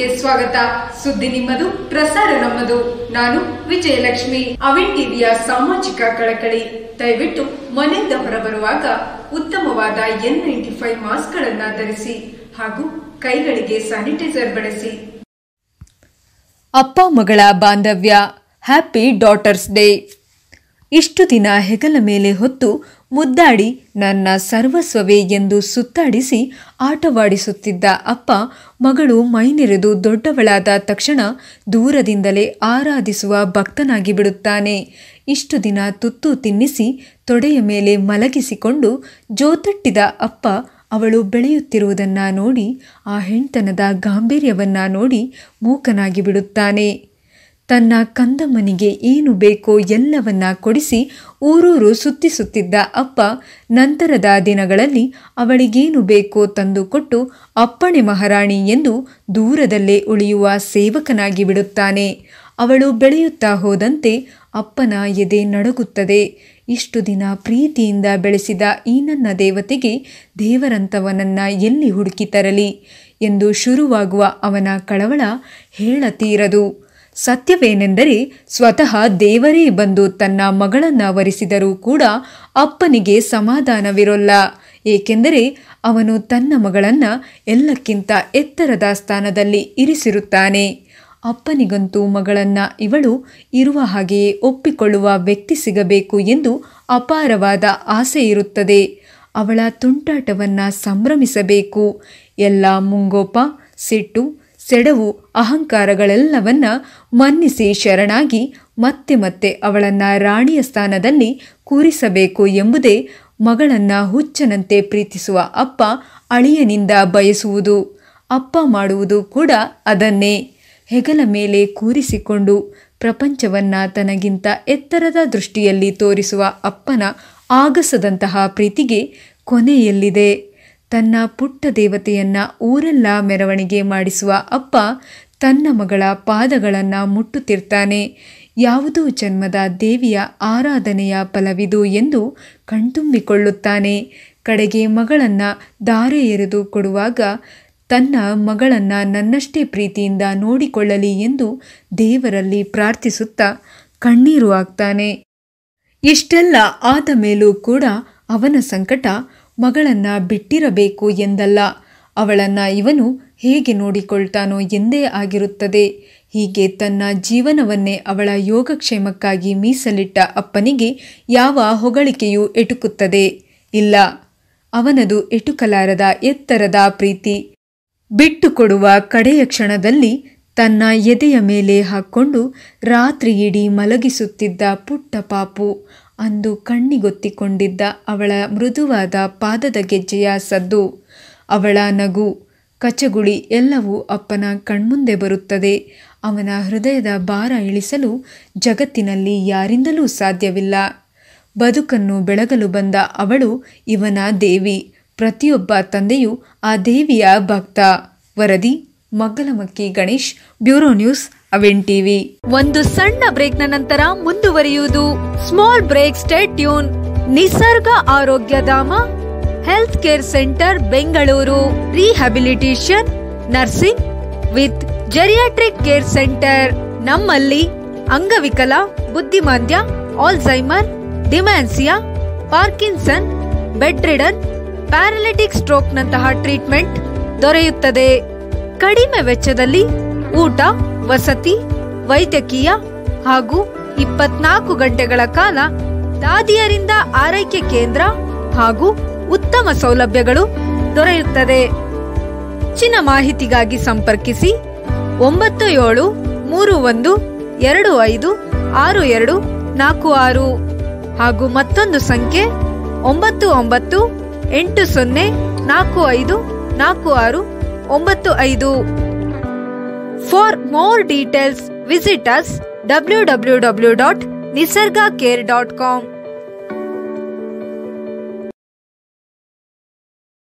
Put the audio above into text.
ಸ್ವಾಗತ ಸುದ್ದಿ ನಿಮ್ಮದು ಪ್ರಸಾರ ನಮ್ಮದು ನಾನು ವಿಜಯಲಕ್ಷ್ಮಿ ಅವಿನ್ ಟಿವಿಯ ಸಾಮಾಜಿಕ ಕಳಕಳಿ ದಯವಿಟ್ಟು ಮನೆಯಿಂದ ಹೊರಬರುವಾಗ ಉತ್ತಮವಾದ ಎನ್ ನೈಂಟಿ ಫೈವ್ ಮಾಸ್ಕ್ ಗಳನ್ನ ಧರಿಸಿ ಹಾಗೂ ಕೈಗಳಿಗೆ ಸ್ಯಾನಿಟೈಸರ್ ಬಳಸಿ ಅಪ್ಪ ಮಗಳ ಬಾಂಧವ್ಯ ಹ್ಯಾಪಿ ಡಾಟರ್ಸ್ ಡೇ ಇಷ್ಟು ದಿನ ಹೆಗಲ ಮೇಲೆ ಹೊತ್ತು ಮುದ್ದಾಡಿ ನನ್ನ ಸರ್ವಸ್ವವೇ ಎಂದು ಸುತ್ತಾಡಿಸಿ ಆಟವಾಡಿಸುತ್ತಿದ್ದ ಅಪ್ಪ ಮಗಳು ಮೈನೆರೆದು ದೊಡ್ಡವಳಾದ ತಕ್ಷಣ ದೂರದಿಂದಲೇ ಆರಾಧಿಸುವ ಭಕ್ತನಾಗಿ ಬಿಡುತ್ತಾನೆ ಇಷ್ಟು ದಿನ ತುತ್ತು ತಿನ್ನಿಸಿ ತೊಡೆಯ ಮೇಲೆ ಮಲಗಿಸಿಕೊಂಡು ಜೋತಟ್ಟಿದ ಅಪ್ಪ ಅವಳು ಬೆಳೆಯುತ್ತಿರುವುದನ್ನ ನೋಡಿ ಆ ಹೆಣ್ತನದ ಗಾಂಭೀರ್ಯವನ್ನ ನೋಡಿ ಮೂಕನಾಗಿ ಬಿಡುತ್ತಾನೆ ತನ್ನ ಕಂದಮ್ಮನಿಗೆ ಏನು ಬೇಕೋ ಎಲ್ಲವನ್ನ ಕೊಡಿಸಿ ಊರೂರು ಸುತ್ತಿಸುತ್ತಿದ್ದ ಅಪ್ಪ ನಂತರದ ದಿನಗಳಲ್ಲಿ ಅವಳಿಗೇನು ಬೇಕೋ ತಂದುಕೊಟ್ಟು ಅಪ್ಪಣೆ ಮಹಾರಾಣಿ ಎಂದು ದೂರದಲ್ಲೇ ಉಳಿಯುವ ಸೇವಕನಾಗಿ ಬಿಡುತ್ತಾನೆ ಅವಳು ಬೆಳೆಯುತ್ತಾ ಹೋದಂತೆ ಅಪ್ಪನ ಎದೆ ನಡುಗುತ್ತದೆ ಇಷ್ಟು ದಿನ ಪ್ರೀತಿಯಿಂದ ಬೆಳೆಸಿದ ಈ ನನ್ನ ದೇವತೆಗೆ ದೇವರಂತವನನ್ನ ಎಲ್ಲಿ ಹುಡುಕಿ ತರಲಿ ಎಂದು ಶುರುವಾಗುವ ಅವನ ಕಳವಳ ಹೇಳತೀರದು ಸತ್ಯವೇನೆಂದರೆ ಸ್ವತಃ ದೇವರೇ ಬಂದು ತನ್ನ ಮಗಳನ್ನ ವರಿಸಿದರೂ ಕೂಡ ಅಪ್ಪನಿಗೆ ಸಮಾಧಾನವಿರೋಲ್ಲ ಏಕೆಂದರೆ ಅವನು ತನ್ನ ಮಗಳನ್ನ ಎಲ್ಲಕ್ಕಿಂತ ಎತ್ತರದ ಸ್ಥಾನದಲ್ಲಿ ಇರಿಸಿರುತ್ತಾನೆ ಅಪ್ಪನಿಗಂತೂ ಮಗಳನ್ನ ಇವಳು ಇರುವ ಹಾಗೆಯೇ ಒಪ್ಪಿಕೊಳ್ಳುವ ವ್ಯಕ್ತಿ ಸಿಗಬೇಕು ಎಂದು ಅಪಾರವಾದ ಆಸೆ ಇರುತ್ತದೆ ಅವಳ ತುಂಟಾಟವನ್ನ ಸಂಭ್ರಮಿಸಬೇಕು ಎಲ್ಲ ಮುಂಗೋಪ ಸಿಟ್ಟು ಸೆಡವು ಅಹಂಕಾರಗಳೆಲ್ಲವನ್ನ ಮನ್ನಿಸಿ ಶರಣಾಗಿ ಮತ್ತೆ ಮತ್ತೆ ಅವಳನ್ನ ರಾಣಿಯ ಸ್ಥಾನದಲ್ಲಿ ಕೂರಿಸಬೇಕು ಎಂಬುದೇ ಮಗಳನ್ನ ಹುಚ್ಚನಂತೆ ಪ್ರೀತಿಸುವ ಅಪ್ಪ ಅಳಿಯನಿಂದ ಬಯಸುವುದು ಅಪ್ಪ ಮಾಡುವುದು ಕೂಡ ಅದನ್ನೇ ಹೆಗಲ ಮೇಲೆ ಕೂರಿಸಿಕೊಂಡು ಪ್ರಪಂಚವನ್ನ ತನಗಿಂತ ಎತ್ತರದ ದೃಷ್ಟಿಯಲ್ಲಿ ತೋರಿಸುವ ಅಪ್ಪನ ಆಗಸದಂತಹ ಪ್ರೀತಿಗೆ ಕೊನೆಯಲ್ಲಿದೆ ತನ್ನ ಪುಟ್ಟ ದೇವತೆಯನ್ನ ಊರೆಲ್ಲ ಮೆರವಣಿಗೆ ಮಾಡಿಸುವ ಅಪ್ಪ ತನ್ನ ಮಗಳ ಪಾದಗಳನ್ನ ಮುಟ್ಟುತ್ತಿರ್ತಾನೆ ಯಾವುದೋ ಜನ್ಮದ ದೇವಿಯ ಆರಾಧನೆಯ ಫಲವಿದು ಎಂದು ಕಣ್ತುಂಬಿಕೊಳ್ಳುತ್ತಾನೆ ಕಡೆಗೆ ಮಗಳನ್ನ ದಾರೆ ಎರೆದು ಕೊಡುವಾಗ ತನ್ನ ಮಗಳನ್ನ ನನ್ನಷ್ಟೇ ಪ್ರೀತಿಯಿಂದ ನೋಡಿಕೊಳ್ಳಲಿ ಎಂದು ದೇವರಲ್ಲಿ ಪ್ರಾರ್ಥಿಸುತ್ತಾ ಕಣ್ಣೀರು ಆಗ್ತಾನೆ ಇಷ್ಟೆಲ್ಲ ಆದ ಮೇಲೂ ಕೂಡ ಅವನ ಸಂಕಟ ಮಗಳನ್ನ ಬಿಟ್ಟಿರಬೇಕು ಎಂದಲ್ಲ ಅವಳನ್ನ ಇವನು ಹೇಗೆ ನೋಡಿಕೊಳ್ತಾನೋ ಎಂದೇ ಆಗಿರುತ್ತದೆ ಹೀಗೆ ತನ್ನ ಜೀವನವನ್ನೇ ಅವಳ ಯೋಗಕ್ಷೇಮಕ್ಕಾಗಿ ಮೀಸಲಿಟ್ಟ ಅಪ್ಪನಿಗೆ ಯಾವ ಹೊಗಳಿಕೆಯೂ ಎಟುಕುತ್ತದೆ ಇಲ್ಲ ಅವನದು ಎಟುಕಲಾರದ ಎತ್ತರದ ಪ್ರೀತಿ ಬಿಟ್ಟುಕೊಡುವ ಕಡೆಯ ಕ್ಷಣದಲ್ಲಿ ತನ್ನ ಎದೆಯ ಮೇಲೆ ಹಾಕ್ಕೊಂಡು ರಾತ್ರಿ ಇಡೀ ಮಲಗಿಸುತ್ತಿದ್ದ ಪುಟ್ಟ ಪಾಪು ಅಂದು ಕಣ್ಣಿಗೊತ್ತಿಕೊಂಡಿದ್ದ ಅವಳ ಮೃದುವಾದ ಪಾದದ ಗೆಜ್ಜೆಯ ಸದ್ದು ಅವಳ ನಗು ಕಚಗುಳಿ ಎಲ್ಲವೂ ಅಪ್ಪನ ಕಣ್ಮುಂದೆ ಬರುತ್ತದೆ ಅವನ ಹೃದಯದ ಭಾರ ಇಳಿಸಲು ಜಗತ್ತಿನಲ್ಲಿ ಯಾರಿಂದಲೂ ಸಾಧ್ಯವಿಲ್ಲ ಬದುಕನ್ನು ಬೆಳಗಲು ಬಂದ ಅವಳು ಇವನ ದೇವಿ ಪ್ರತಿಯೊಬ್ಬ ತಂದೆಯು ಆ ದೇವಿಯ ಭಕ್ತ ವರದಿ ಮಗ್ಗಲಮಕ್ಕಿ ಗಣೇಶ್ ಬ್ಯೂರೋ ನ್ಯೂಸ್ ಅವೆನ್ ಟಿವಿ ಒಂದು ಸಣ್ಣ ಬ್ರೇಕ್ನ ನಂತರ ಮುಂದುವರಿಯುವುದು small break state tuned Nisarga Arogyadhama health care centre Bengaluru rehabilitation nursing with geriatric care centre ನಮ್ಮಲ್ಲಿ ಅಂಗವಿಕಲ ಬುದ್ಧಿಮಾಂದ್ಯ Alzheimer dementia Parkinson bedridden paralytic stroke ನಂತಹ ಟ್ರೀಟ್ಮೆಂಟ್ ದೊರೆಯುತ್ತದೆ ಕಡಿಮೆ ವೆಚ್ಚದಲ್ಲಿ ಊಟ ವಸತಿ ವೈದ್ಯಕೀಯ ಹಾಗೂ ಇಪ್ಪತ್ನಾಲ್ಕು ಗಂಟೆಗಳ ಕಾಲ ದಾದಿಯರಿಂದ ಆರೈಕೆ ಕೇಂದ್ರ ಹಾಗೂ ಉತ್ತಮ ಸೌಲಭ್ಯಗಳು ದೊರೆಯುತ್ತದೆ ಹೆಚ್ಚಿನ ಮಾಹಿತಿಗಾಗಿ ಸಂಪರ್ಕಿಸಿ ಒಂಬತ್ತು ಏಳು ಮೂರು ಒಂದು ಎರಡು ಐದು ಆರು ಎರಡು ನಾಲ್ಕು ಆರು ಹಾಗೂ ಮತ್ತೊಂದು ಸಂಖ್ಯೆ ಒಂಬತ್ತು ಒಂಬತ್ತು ಎಂಟು ಸೊನ್ನೆ ನಾಲ್ಕು ಐದು ನಾಲ್ಕು ಆರು ಒಂಬತ್ತು ಐದು for more details visit us W W W dot Nisarga care dot com